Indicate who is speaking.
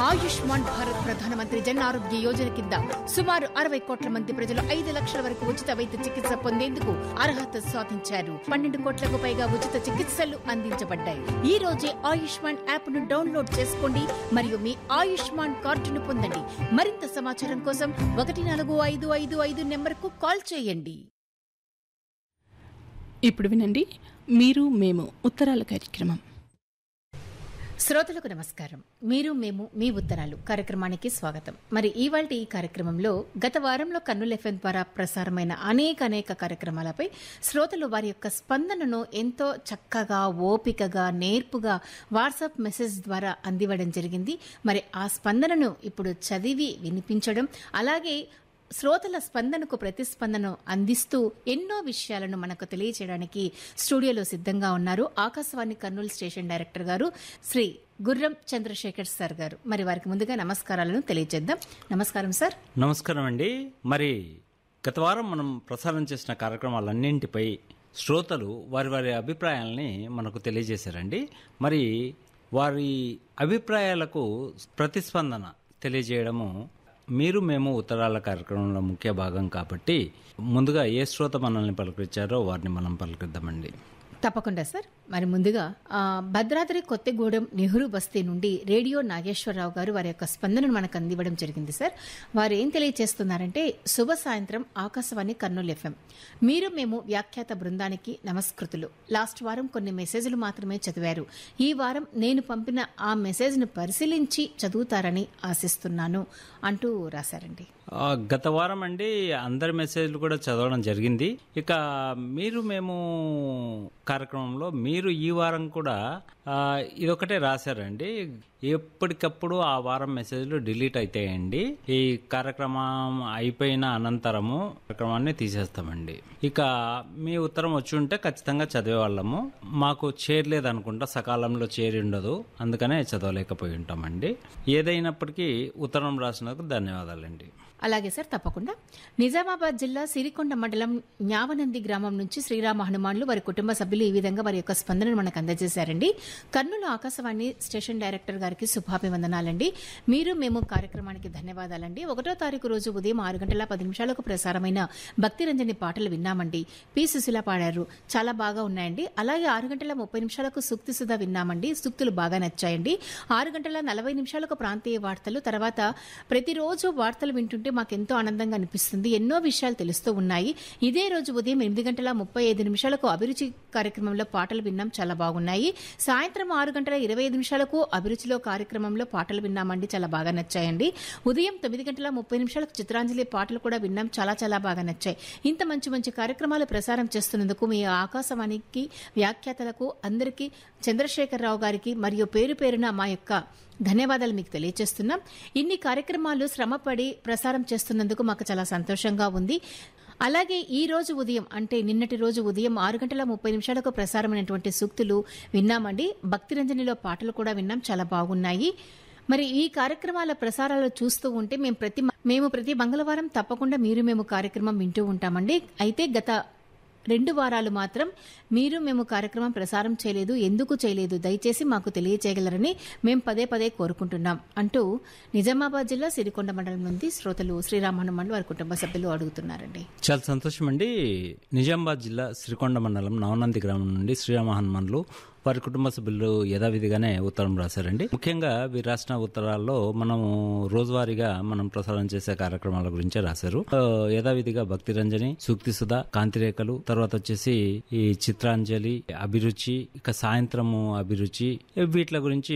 Speaker 1: ఆయుష్మాన్ భారత్ ప్రధానమంత్రి జన్ ఆరోగ్య యోజన కింద సుమారు అరవై కోట్ల మంది ప్రజలు ఐదు లక్షల వరకు ఉచిత వైద్య చికిత్స పొందేందుకు అర్హత సాధించారు పన్నెండు కోట్లకు పైగా ఉచిత చికిత్సలు అందించబడ్డాయి ఈ రోజే ఆయుష్మాన్ యాప్ ను డౌన్లోడ్ చేసుకోండి మరియు మీ ఆయుష్మాన్ కార్డును పొందండి మరింత సమాచారం కోసం ఒకటి నాలుగు ఐదు ఐదు ఐదు నెంబర్కు కాల్ చేయండి
Speaker 2: ఇప్పుడు వినండి మీరు మేము ఉత్తరాల కార్యక్రమం
Speaker 1: శ్రోతలకు నమస్కారం మీరు మేము మీ ఉత్తరాలు కార్యక్రమానికి స్వాగతం మరి ఇవాళ ఈ కార్యక్రమంలో గత వారంలో కన్నుల ఎఫ్ఎం ద్వారా ప్రసారమైన అనేక అనేక కార్యక్రమాలపై శ్రోతలు వారి యొక్క స్పందనను ఎంతో చక్కగా ఓపికగా నేర్పుగా వాట్సాప్ మెసేజ్ ద్వారా అందివ్వడం జరిగింది మరి ఆ స్పందనను ఇప్పుడు చదివి వినిపించడం అలాగే శ్రోతల స్పందనకు ప్రతిస్పందన అందిస్తూ ఎన్నో విషయాలను మనకు తెలియచేయడానికి స్టూడియోలో సిద్ధంగా ఉన్నారు ఆకాశవాణి కర్నూలు స్టేషన్ డైరెక్టర్ గారు శ్రీ గుర్రం చంద్రశేఖర్ సార్ గారు మరి వారికి ముందుగా నమస్కారాలను తెలియజేద్దాం నమస్కారం సార్
Speaker 3: నమస్కారం అండి మరి గత వారం మనం ప్రసారం చేసిన కార్యక్రమాలన్నింటిపై శ్రోతలు వారి వారి అభిప్రాయాలని మనకు తెలియజేశారండి మరి వారి అభిప్రాయాలకు ప్రతిస్పందన తెలియజేయడము మీరు మేము ఉత్తరాల కార్యక్రమంలో ముఖ్య భాగం కాబట్టి ముందుగా ఏ శ్రోత మనల్ని పలకరించారో వారిని మనం పలకరిద్దామండి
Speaker 1: తప్పకుండా సార్ మరి ముందుగా ఆ, భద్రాద్రి కొత్తగూడెం నెహ్రూ బస్తీ నుండి రేడియో నాగేశ్వరరావు గారు వారి యొక్క స్పందనను మనకు అందివ్వడం జరిగింది సార్ వారు ఏం తెలియజేస్తున్నారంటే శుభ సాయంత్రం ఆకాశవాణి కర్నూలు ఎఫ్ఎం మీరు మేము వ్యాఖ్యాత బృందానికి నమస్కృతులు లాస్ట్ వారం కొన్ని మెసేజ్లు మాత్రమే చదివారు ఈ వారం నేను పంపిన ఆ మెసేజ్ను పరిశీలించి చదువుతారని ఆశిస్తున్నాను అంటూ రాశారండి
Speaker 3: ఆ, గత వారం అండి అందరి మెసేజ్లు కూడా చదవడం జరిగింది ఇక మీరు మేము కార్యక్రమంలో మీరు ఈ వారం కూడా ఆ, ఇదొకటే రాశారండి ఎప్పటికప్పుడు ఆ వారం మెసేజ్లు డిలీట్ అవుతాయండి ఈ కార్యక్రమం అయిపోయిన అనంతరము కార్యక్రమాన్ని తీసేస్తామండి ఇక మీ ఉత్తరం వచ్చి ఉంటే ఖచ్చితంగా చదివేవాళ్ళము మాకు చేరలేదు అనుకుంటా సకాలంలో చేరి ఉండదు అందుకనే చదవలేకపోయి ఉంటామండి ఏదైనప్పటికీ ఉత్తరం రాసినందుకు ధన్యవాదాలండి
Speaker 1: అలాగే సార్ తప్పకుండా నిజామాబాద్ జిల్లా సిరికొండ మండలం న్యావనంది గ్రామం నుంచి శ్రీరామ హనుమాన్లు వారి కుటుంబ సభ్యులు ఈ విధంగా వారి యొక్క స్పందనను మనకు అందజేశారండి కర్నూలు ఆకాశవాణి స్టేషన్ డైరెక్టర్ గారికి శుభాభివందనాలండి మీరు మేము కార్యక్రమానికి ధన్యవాదాలండి ఒకటో తారీఖు రోజు ఉదయం ఆరు గంటల పది నిమిషాలకు ప్రసారమైన భక్తిరంజని పాటలు విన్నామండి పి సుశీల పాడారు చాలా బాగా ఉన్నాయండి అలాగే ఆరు గంటల ముప్పై నిమిషాలకు సూక్తి సుధా విన్నామండి సూక్తులు బాగా నచ్చాయండి ఆరు గంటల నలభై నిమిషాలకు ప్రాంతీయ వార్తలు తర్వాత ప్రతిరోజు వార్తలు వింటుంటే మాకు ఎంతో ఆనందంగా అనిపిస్తుంది ఎన్నో విషయాలు తెలుస్తూ ఉన్నాయి ఇదే రోజు ఉదయం ఎనిమిది గంటల ముప్పై ఐదు నిమిషాలకు అభిరుచి కార్యక్రమంలో పాటలు విన్నాం చాలా బాగున్నాయి సాయంత్రం ఆరు గంటల ఇరవై ఐదు నిమిషాలకు అభిరుచిలో కార్యక్రమంలో పాటలు విన్నామండి చాలా బాగా నచ్చాయండి ఉదయం తొమ్మిది గంటల ముప్పై నిమిషాలకు చిత్రాంజలి పాటలు కూడా విన్నాం చాలా చాలా బాగా నచ్చాయి ఇంత మంచి మంచి కార్యక్రమాలు ప్రసారం చేస్తున్నందుకు మీ ఆకాశవాణికి వ్యాఖ్యాతలకు అందరికీ చంద్రశేఖరరావు గారికి మరియు పేరు పేరున మా యొక్క ధన్యవాదాలు మీకు తెలియజేస్తున్నాం ఇన్ని కార్యక్రమాలు శ్రమపడి ప్రసారం చేస్తున్నందుకు మాకు చాలా సంతోషంగా ఉంది అలాగే ఈ రోజు ఉదయం అంటే నిన్నటి రోజు ఉదయం ఆరు గంటల ముప్పై నిమిషాలకు ప్రసారమైనటువంటి సూక్తులు విన్నామండి భక్తిరంజనిలో పాటలు కూడా విన్నాం చాలా బాగున్నాయి మరి ఈ కార్యక్రమాల ప్రసారాలు చూస్తూ ఉంటే మేము ప్రతి మేము ప్రతి మంగళవారం తప్పకుండా మీరు మేము కార్యక్రమం వింటూ ఉంటామండి అయితే గత రెండు వారాలు మాత్రం మీరు మేము కార్యక్రమం ప్రసారం చేయలేదు ఎందుకు చేయలేదు దయచేసి మాకు తెలియచేయగలరని మేము పదే పదే కోరుకుంటున్నాం అంటూ నిజామాబాద్ జిల్లా సిరికొండ మండలం నుండి శ్రోతలు శ్రీరామ హనుమాన్లు వారి కుటుంబ సభ్యులు అడుగుతున్నారండి
Speaker 3: చాలా సంతోషం అండి నిజామాబాద్ జిల్లా శ్రీకొండ మండలం నవనంది గ్రామం నుండి శ్రీరామ హనుమాన్లు వారి కుటుంబ సభ్యులు యథావిధిగానే ఉత్తరం రాశారండి ముఖ్యంగా వీరు రాసిన ఉత్తరాల్లో మనము రోజువారీగా మనం ప్రసారం చేసే కార్యక్రమాల గురించే రాశారు ఆ, యథావిధిగా భక్తి రంజని సూక్తి సుధా కాంతిరేఖలు తర్వాత వచ్చేసి ఈ చిత్రాంజలి అభిరుచి ఇక సాయంత్రము అభిరుచి వీటి గురించి